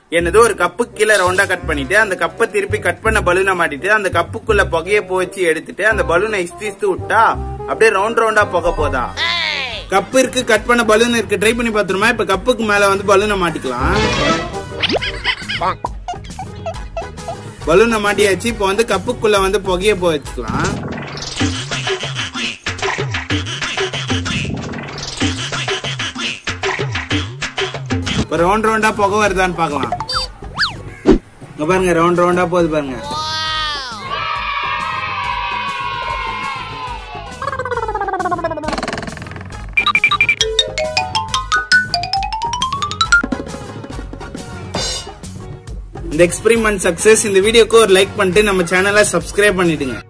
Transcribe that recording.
என்னது ஒரு கப்பு கீழே ரவுண்டா கட் பண்ணிட்டு அந்த கப்பை திருப்பி கட் பண்ண பலூனை மாட்டிட்டு அந்த கப்புக்குள்ள புகைய போச்சு எடுத்துட்டு அந்த பலூனை இஸ்து இஸ்து விட்டா அப்படியே ரவுண்ட் ரவுண்டா புகை போதா கப்பு இருக்கு கட் பண்ண பலூன் இருக்கு ட்ரை பண்ணி பாத்துருமா இப்ப கப்புக்கு மேல வந்து பலூனை மாட்டிக்கலாம் பலூனை மாட்டியாச்சு இப்போ வந்து கப்புக்குள்ள வந்து புகைய போ வச்சுக்கலாம் இப்போ ரவுண்ட் ரவுண்டா புகை வருதான்னு பார்க்கலாம் இங்க பாருங்க ரவுண்ட் ரவுண்டா போகுது பாருங்க இந்த எக்ஸ்பெரிமெண்ட் சக்சஸ் இந்த வீடியோக்கு ஒரு லைக் பண்ணிட்டு நம்ம சேனலை சப்ஸ்கிரைப் பண்ணிடுங்க